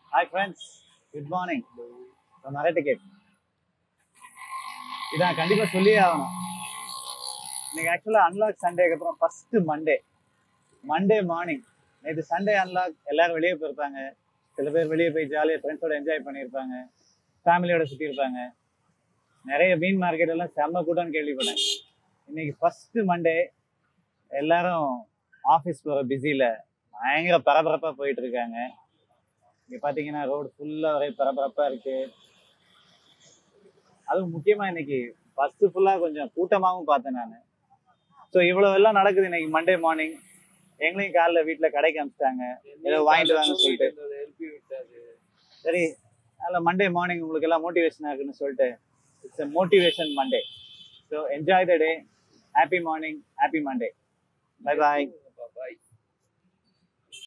hi friends good morning நிறைய ticket இதான் கண்டிப்பா சொல்லியே ஆகணும் இன்னைக்கு ஆக்சுவலா அன்லாக் சண்டேக்கு அப்புறம் ஃபர்ஸ்ட் மண்டே மண்டே மார்னிங் நேற்று சண்டே அன்லாக் எல்லாரும் வெளியே போயிருப்பாங்க சில பேர் வெளியே போய் ஜாலியாக ஃப்ரெண்ட்ஸோட என்ஜாய் பண்ணியிருப்பாங்க ஃபேமிலியோட சுற்றி இருப்பாங்க நிறைய மீன் மார்க்கெட் எல்லாம் செம்ம கூட்டம்னு கேள்விப்பட்டேன் இன்னைக்கு ஃபர்ஸ்ட் மண்டே எல்லாரும் ஆஃபீஸ் போகிற பிஸியில் பயங்கர பரபரப்பாக போயிட்டு இருக்காங்க இங்கே பார்த்தீங்கன்னா ரோடு ஃபுல்லாக ஒரே பரபரப்பாக இருக்கு அதுவும் முக்கியமாக இன்னைக்கு பஸ்ஸு ஃபுல்லாக கொஞ்சம் கூட்டமாகவும் பார்த்தேன் நான் ஸோ இவ்வளோ எல்லாம் நடக்குது இன்னைக்கு மண்டே மார்னிங் எங்களையும் காலைல வீட்டில் கடைக்கு அனுப்பிச்சிட்டாங்க ஏதோ வாங்கிட்டு வாங்க சொல்லிட்டு சரி அதில் மண்டே மார்னிங் உங்களுக்கு எல்லாம் மோட்டிவேஷனாக இருக்குன்னு சொல்லிட்டு it's a motivation Monday so enjoy the day happy morning happy Monday bye bye